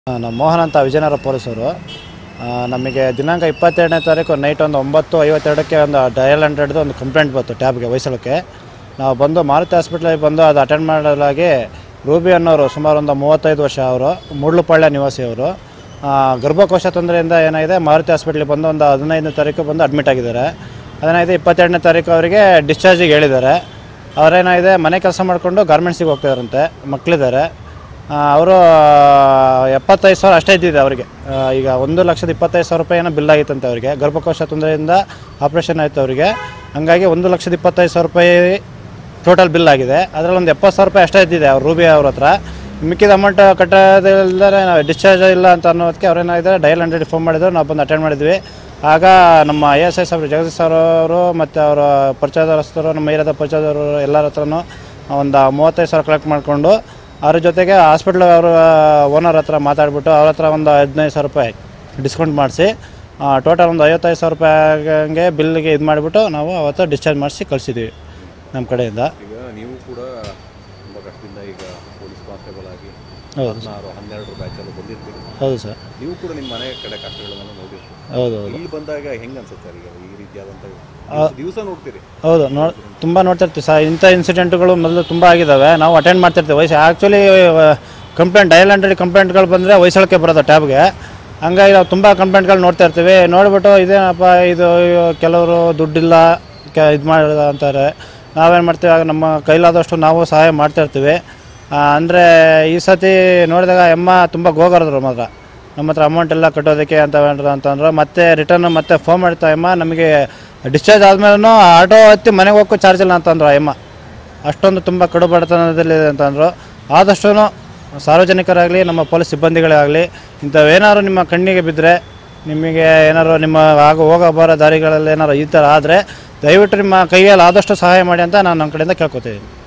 ನಮ್ಮ ಮೋಹನ್ ಅಂತ ವಿಜಯನಗರ ಪೊಲೀಸರು ಆ, ನಮಗೆ ದಿನಾಂಕ ಇಪ್ಪತ್ತೆರಡನೇ ತಾರೀಕು ನೈಟ್ ಒಂದು ಒಂಬತ್ತು ಐವತ್ತೆರಡಕ್ಕೆ ಒಂದು ಡಯಲ್ ಹಂಡ್ರೆಡ್ದು ಒಂದು ಕಂಪ್ಲೇಂಟ್ ಬಂತು ಟ್ಯಾಬ್ಗೆ ಹೊಯ್ಸಳಕ್ಕೆ ನಾವು ಬಂದು ಮಾರುತಿ ಹಾಸ್ಪಿಟ್ಲಿಗೆ ಬಂದು ಅದು ಅಟೆಂಡ್ ಮಾಡಲಾಗಿ ರೂಬಿ ಅನ್ನೋರು ಸುಮಾರು ಒಂದು ಮೂವತ್ತೈದು ವರ್ಷ ಅವರು ಮುಳ್ಳುಪಾಳ್ಯ ನಿವಾಸಿ ಅವರು ಆ, ಗರ್ಭಕೋಶ ತೊಂದರೆಯಿಂದ ಏನಾಗಿದೆ ಮಾರುತಿ ಹಾಸ್ಪಿಟ್ಲಿಗೆ ಬಂದು ಒಂದು ಹದಿನೈದನೇ ತಾರೀಕು ಬಂದು ಅಡ್ಮಿಟ್ ಆಗಿದ್ದಾರೆ ಹದಿನೈದು ಇಪ್ಪತ್ತೆರಡನೇ ತಾರೀಕು ಅವರಿಗೆ ಡಿಸ್ಚಾರ್ಜಿಗೆ ಹೇಳಿದ್ದಾರೆ ಅವರೇನಾಗಿದೆ ಮನೆ ಕೆಲಸ ಮಾಡಿಕೊಂಡು ಗಾರ್ಮೆಂಟ್ಸಿಗೆ ಹೋಗ್ತಿದಾರಂತೆ ಮಕ್ಕಳಿದ್ದಾರೆ ಅವರು ಎಪ್ಪತ್ತೈದು ಸಾವಿರ ಅಷ್ಟೇ ಇದ್ದಿದೆ ಅವರಿಗೆ ಆ, ಈಗ ಒಂದು ಲಕ್ಷದ ಇಪ್ಪತ್ತೈದು ಸಾವಿರ ರೂಪಾಯಿ ಏನೋ ಬಿಲ್ ಆಗಿತ್ತಂತೆ ಅವರಿಗೆ ಗರ್ಭಕೋಶ ತೊಂದರೆಯಿಂದ ಆಪ್ರೇಷನ್ ಆಯಿತು ಅವರಿಗೆ ಹಂಗಾಗಿ ಒಂದು ಲಕ್ಷದ ಇಪ್ಪತ್ತೈದು ಸಾವಿರ ರೂಪಾಯಿ ಟೋಟಲ್ ಬಿಲ್ ಆಗಿದೆ ಅದರಲ್ಲಿ ಒಂದು ಎಪ್ಪತ್ತು ಸಾವಿರ ರೂಪಾಯಿ ಅಷ್ಟೇ ಇದ್ದಿದೆ ಅವ್ರು ರೂಬಿ ಅವ್ರ ಹತ್ರ ಮಿಕ್ಕಿದ ಅಮೌಂಟ್ ಕಟ್ಟೋದಿಲ್ಲದೆ ಡಿಸ್ಚಾರ್ಜ್ ಇಲ್ಲ ಅಂತ ಅನ್ನೋದಕ್ಕೆ ಅವ್ರೇನಾಗಿದ್ದಾರೆ ಡಯಲ್ ಹಂಡ್ರೆಡ್ ಫೋನ್ ಮಾಡಿದ್ರು ನಾವು ಬಂದು ಅಟೆಂಡ್ ಮಾಡಿದ್ವಿ ಆಗ ನಮ್ಮ ಐ ಎಸ್ ಐ ಸಾಹೇಬ್ರು ಜಗದೀಶ್ ಸರ್ ಅವರು ಮತ್ತು ಅವರ ಪರಿಚಯದವರಸ್ಥರು ನಮ್ಮ ಏರಿಯಾದ ಪರಿಚಯದವರು ಎಲ್ಲರ ಹತ್ರನೂ ಒಂದು ಮೂವತ್ತೈದು ಸಾವಿರ ಕಲೆಕ್ಟ್ ಮಾಡಿಕೊಂಡು ಅದ್ರ ಜೊತೆಗೆ ಹಾಸ್ಪಿಟ್ಲ್ ಅವರ ಓನರ್ ಹತ್ರ ಮಾತಾಡ್ಬಿಟ್ಟು ಅವ್ರ ಹತ್ರ ಒಂದು ಹದಿನೈದು ಸಾವಿರ ರೂಪಾಯಿ ಡಿಸ್ಕೌಂಟ್ ಮಾಡಿಸಿ ಟೋಟಲ್ ಒಂದು ಐವತ್ತೈದು ಸಾವಿರ ರೂಪಾಯಿ ಹಂಗೆ ಬಿಲ್ಗೆ ಇದು ಮಾಡಿಬಿಟ್ಟು ನಾವು ಅವತ್ತು ಡಿಸ್ಚಾರ್ಜ್ ಮಾಡಿಸಿ ಕಳಿಸಿದ್ವಿ ನಮ್ಮ ಕಡೆಯಿಂದ ಈಗ ನೀವು ಕೂಡ ತುಂಬ ಕಷ್ಟದಿಂದ ಈಗ ಪೊಲೀಸ್ ಕಾನ್ಸ್ಟೇಬಲ್ ಆಗಿ ಹೌದು ಹದಿನಾರು ಹನ್ನೆರಡು ಬ್ಯಾಚಲ್ಲಿ ಬಂದಿರ್ತೀರಿ ಹೌದು ಸರ್ ನೀವು ಕೂಡ ನಿಮ್ಮ ಮನೆ ಕಡೆ ಕಷ್ಟಗಳನ್ನು ನೋಡಿರ್ತೀರಿ ಹೌದು ಹೌದು ಇಲ್ಲಿ ಬಂದಾಗ ಹೆಂಗೆ ಅನ್ಸುತ್ತೆ ಸರ್ ಈಗ ಈ ರೀತಿಯಾದಂಥ ದಿವಸ ನೋಡ್ತೀರಿ ಹೌದು ನೋ ತುಂಬ ನೋಡ್ತಿರ್ತೀವಿ ಸರ್ ಇಂಥ ಇನ್ಸಿಡೆಂಟ್ಗಳು ಮೊದಲು ತುಂಬ ಆಗಿದ್ದಾವೆ ನಾವು ಅಟೆಂಡ್ ಮಾಡ್ತಿರ್ತೀವಿ ವಯಸ್ಸು ಆ್ಯಕ್ಚುಲಿ ಕಂಪ್ಲೇಂಟ್ ಡಯಲ್ ಹಂಡ್ರೆಡ್ ಕಂಪ್ಲೇಂಟ್ಗಳು ಬಂದರೆ ವಯಸ್ಸೊಳಕ್ಕೆ ಬರೋದು ಟ್ಯಾಬ್ಗೆ ಹಂಗಾಗಿ ನಾವು ತುಂಬ ಕಂಪ್ಲೇಂಟ್ಗಳು ನೋಡ್ತಾ ಇರ್ತೀವಿ ನೋಡಿಬಿಟ್ಟು ಇದೇನಪ್ಪ ಇದು ಕೆಲವರು ದುಡ್ಡಿಲ್ಲ ಕೆ ಇದು ಮಾಡ ಅಂತಾರೆ ನಾವೇನು ಮಾಡ್ತೀವಿ ಆಗ ನಮ್ಮ ಕೈಲಾದಷ್ಟು ನಾವು ಸಹಾಯ ಮಾಡ್ತಾ ಇರ್ತೀವಿ ಅಂದರೆ ಈ ಸತಿ ನೋಡಿದಾಗ ಎಮ್ಮ ತುಂಬ ಗೋಗರದ್ರು ಮಾತ್ರ ನಮ್ಮ ಹತ್ರ ಅಮೌಂಟ್ ಎಲ್ಲ ಕಟ್ಟೋದಕ್ಕೆ ಅಂತ ಹೇಳ್ರು ಅಂತಂದ್ರು ಮತ್ತೆ ರಿಟರ್ನ್ ಮತ್ತೆ ಫೋನ್ ಮಾಡ್ತಾ ಅಮ್ಮ ನಮಗೆ ಡಿಸ್ಚಾರ್ಜ್ ಆದ್ಮೇಲೂ ಆಟೋ ಹತ್ತಿ ಮನೆಗೆ ಹೋಗೋ ಚಾರ್ಜ್ ಇಲ್ಲ ಅಂತಂದ್ರು ಆ ಅಮ್ಮ ಅಷ್ಟೊಂದು ತುಂಬ ಕಡು ಬಡತನದಲ್ಲಿದೆ ಅಂತಂದರು ಆದಷ್ಟು ಸಾರ್ವಜನಿಕರಾಗಲಿ ನಮ್ಮ ಪೊಲೀಸ್ ಸಿಬ್ಬಂದಿಗಳಾಗಲಿ ಇಂಥವೇನಾದ್ರು ನಿಮ್ಮ ಕಣ್ಣಿಗೆ ಬಿದ್ದರೆ ನಿಮಗೆ ಏನಾದ್ರು ನಿಮ್ಮ ಆಗ ಹೋಗೋ ಬರೋ ದಾರಿಗಳಲ್ಲಿ ಏನಾದ್ರು ಈ ಥರ ಆದರೆ ದಯವಿಟ್ಟು ನಿಮ್ಮ ಕೈಯಲ್ಲಿ ಆದಷ್ಟು ಸಹಾಯ ಮಾಡಿ ಅಂತ ನಾನು ನಮ್ಮ ಕಡೆಯಿಂದ ಕೇಳ್ಕೊತೀನಿ